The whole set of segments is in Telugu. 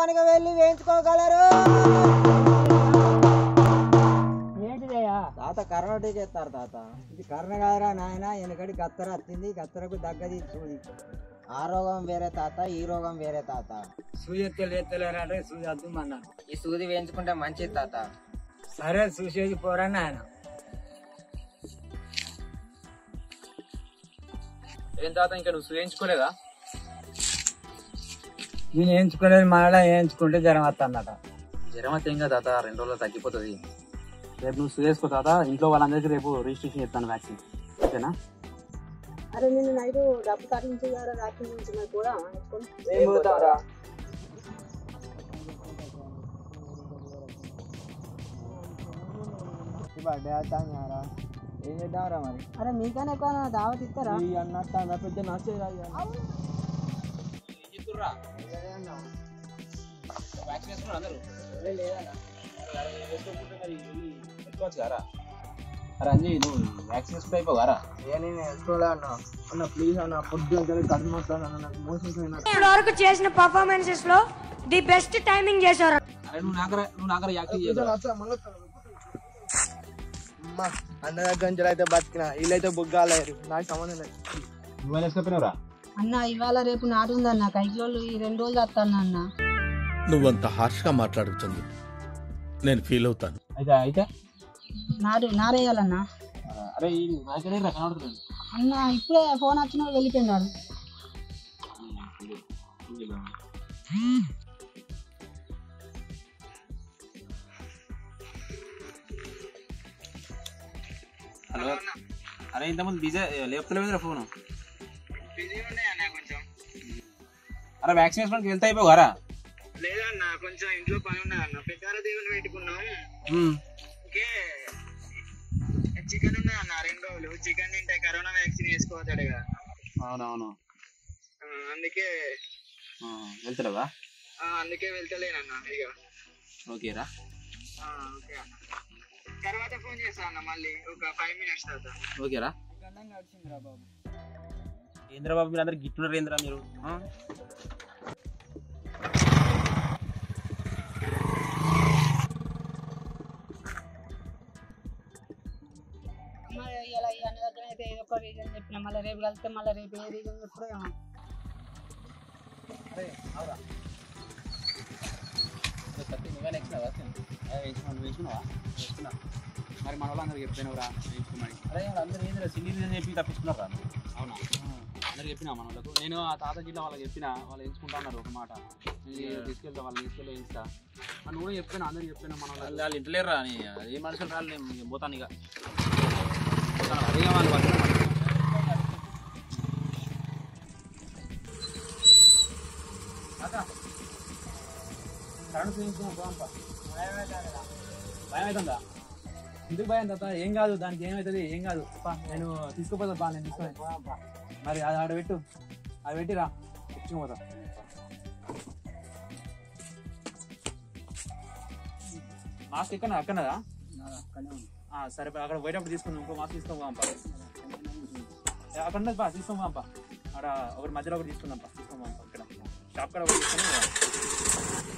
దుకాణానికి వెళ్ళి వేయించుకోగలరు ఏంటిదయ్యా తాత కరోనా టీకా ఇస్తారు తాత ఇది కరోనా కాదురా నాయన వెనకటి గత్తర వచ్చింది గత్తరకు దగ్గది చూది ఆ రోగం వేరే తాత ఈ రోగం వేరే తాత సూది ఎత్తలు ఎత్తలేరంటే సూది అద్దుమన్నాను ఈ సూది వేయించుకుంటే మంచిది తాత సరే చూసేది పోరని ఆయన ఏం తాత ఇంకా నువ్వు వేయించుకోలేదా నేను వేయించుకోలేదు మళ్ళీ వేయించుకుంటే జ్వరం వస్తుందట జ్వరం అయితే ఏం కాదు తాత రెండు రోజులు తగ్గిపోతుంది రేపు నువ్వు వేసుకో తాత ఇంట్లో వాళ్ళందరికీ రేపు రిజిస్ట్రేషన్ చేస్తాను వ్యాక్సిన్ ఓకేనా అరే నేను నైట్ డబ్బు తరలించి గారు వ్యాక్సిన్ నుంచి కూడా బర్త్డే అవుతాను ఏం చేద్దాంరా మరి అరే మీకైనా ఎక్కువ దావత్ ఇస్తారా ఈ అన్నట్టు పెద్ద నచ్చేదా వ్యాక్సిన్ వేసుకున్నారు అందరూ అరే అంజీ నువ్వు వ్యాక్సిన్ వేసుకుంటే అయిపోగారా నేను వేసుకోలే అన్న అన్న ప్లీజ్ అన్న పొద్దు కడుపు నొస్తాను అన్న నాకు మోషన్స్ అయినా ఇప్పటి వరకు చేసిన పర్ఫార్మెన్సెస్ లో ది బెస్ట్ టైమింగ్ చేశారు అరే నువ్వు నాగర నువ్వు నాగర యాక్టివ్ చేయాలి అమ్మ అన్న దగ్గర నుంచి అయితే బతికిన వీళ్ళైతే బుగ్గాలేరు నాకు సంబంధం లేదు నువ్వు వేసుకపోయినావురా అన్న ఇవాళ రేపు నాటు ఉందన్న కైకిలోళ్ళు ఈ రెండు రోజులు వస్తాను అన్న నువ్వంత హార్ష్గా మాట్లాడుతుంది నేను ఫీల్ అవుతాను అయితే అయితే నాటు నారేయాలన్న అరే ఈ నాకనే కనబడుతుంది అన్న ఇప్పుడే ఫోన్ వచ్చిన వెళ్ళిపోయినాడు హలో అరే ఇంతకుముందు బిజీ లేపుతలేదురా ఫోను అరే వ్యాక్సిన్ వేసుకోవడానికి వెళ్తే అయిపోగారా లేదన్న కొంచెం ఇంట్లో పని ఉన్నదన్న పెద్దార దేవుని పెట్టుకున్నాం ఓకే చికెన్ ఉన్నదన్న రెండు రోజులు చికెన్ తింటే కరోనా వ్యాక్సిన్ వేసుకోవచ్చాడు కదా అవునవును ఆ, అందుకే ఆ, వెళ్తలేవా ఆ, అందుకే వెళ్తలేనన్న ఇక ఓకేరా ఆ, ఓకే అన్న తర్వాత ఫోన్ చేస్తా అన్న మళ్ళీ ఒక ఫైవ్ మినిట్స్ తర్వాత ఓకేరా ఏంద్రబాబు మీరు అందరు గిట్టున్నారు ఏంద్రా మీరు ఆ? ఇలా ఈ అన్న దగ్గర అయితే ఏదో ఒక రీజన్ చెప్పిన మళ్ళీ రేపు కలిస్తే మళ్ళీ రేపు ఏ రీజన్ చెప్పుడో ఏమో నువ్వే ఎక్కినావా వేసుకున్నావు వేసుకున్నావా వేసుకున్నా మరి మన వాళ్ళందరూ చెప్పినావురా వేసుకోమని అరే వాళ్ళందరూ ఏంద్రా సిల్లీ రీజన్ చెప్పి తప్పిస్తున్నారా అవునా అందరు చెప్పినా మన వాళ్ళకు నేను ఆ తాత జిల్లా వాళ్ళకి చెప్పిన వాళ్ళు ఎంచుకుంటా అన్నారు ఒక మాట నేను తీసుకెళ్తా వాళ్ళు తీసుకెళ్ళి ఎంచుతా అని కూడా చెప్పిన అందరు చెప్పిన మన వాళ్ళు వాళ్ళు ఇంటలేరా అని ఏ మనుషులు రాళ్ళు నేను పోతాను ఇక పోతాను. అదే వాళ్ళు వచ్చిన కరెంట్ చూపించుకున్నా పోంపా భయం అవుతుందా ఎందుకు భయం తాత ఏం కాదు దానికి ఏమవుతుంది ఏం కాదు పా, నేను తీసుకుపోతా బా నేను తీసుకొని మరి అది ఆడ పెట్టు అది పెట్టిరా తెచ్చుకుపోతా మాస్క్ ఎక్కడ అక్కడదా సరే పా, అక్కడ పోయేటప్పుడు తీసుకుందాం ఇంకో మాస్క్ తీసుకొని పోదాం పా. ఏ, అక్కడ ఉన్నది పా తీసుకొని పోదాం పా అక్కడ ఒకటి మధ్యలో ఒకటి తీసుకుందాం పా తీసుకొని పోదాం పా ఇక్కడ షాప్ కాడ ఒకటి తీసుకొని పోదాం.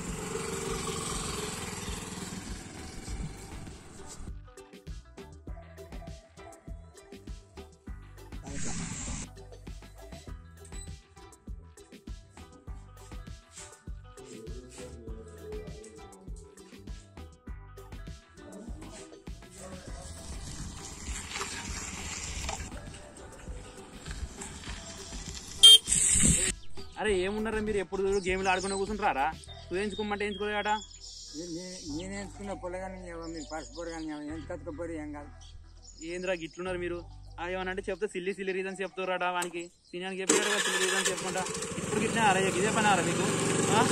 అరే ఏమున్నారా మీరు ఎప్పుడు గేమ్లు ఆడుకునే కూర్చుంటారా చూయించుకోమంటే ఎంచుకోలేట నేను ఎంచుకున్న పొలగాని మీరు పసుపు కానీ ఏం కట్టుకోపోయి ఏం కాదు ఏంద్రా గిట్లున్నారు మీరు ఆ ఏమనంటే చెప్తే సిల్లీ సిల్లీ రీజన్స్ చెప్తారాడా వానికి సీనియానికి చెప్పారు కదా సిల్లీ రీజన్స్ చెప్పుకుంటా ఇప్పుడు గిట్లా అరే ఇదే పని ఆరా మీకు ఆ?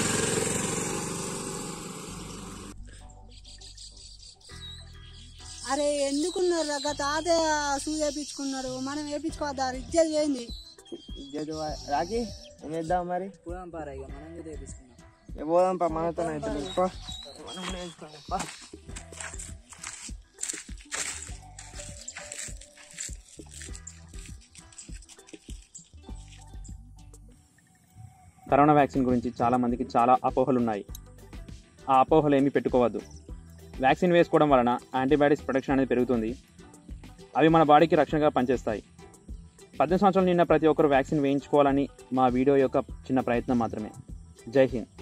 అరే ఎందుకున్నారు గత తాతయ్య సూ వేయించుకున్నారు మనం వేయించుకోవద్దా ఇజ్జత్ చేయండి రాకి ఏం చేద్దాం మరి పోదాం పారా ఇక మనం కూడా వేపించుకున్నాం ఏ పోదాం పా మనతో అయితే పా. మనం నేర్చుకోండి పా కరోనా వ్యాక్సిన్ గురించి చాలామందికి చాలా అపోహలు ఉన్నాయి ఆ అపోహలు ఏమీ పెట్టుకోవద్దు వ్యాక్సిన్ వేసుకోవడం వలన యాంటీబయాటిక్స్ ప్రొటెక్షన్ అనేది పెరుగుతుంది అవి మన బాడీకి రక్షణగా పనిచేస్తాయి పద్దెనిమిది సంవత్సరాలు నిన్న ప్రతి ఒక్కరు వ్యాక్సిన్ వేయించుకోవాలని మా వీడియో యొక్క చిన్న ప్రయత్నం మాత్రమే జై హింద్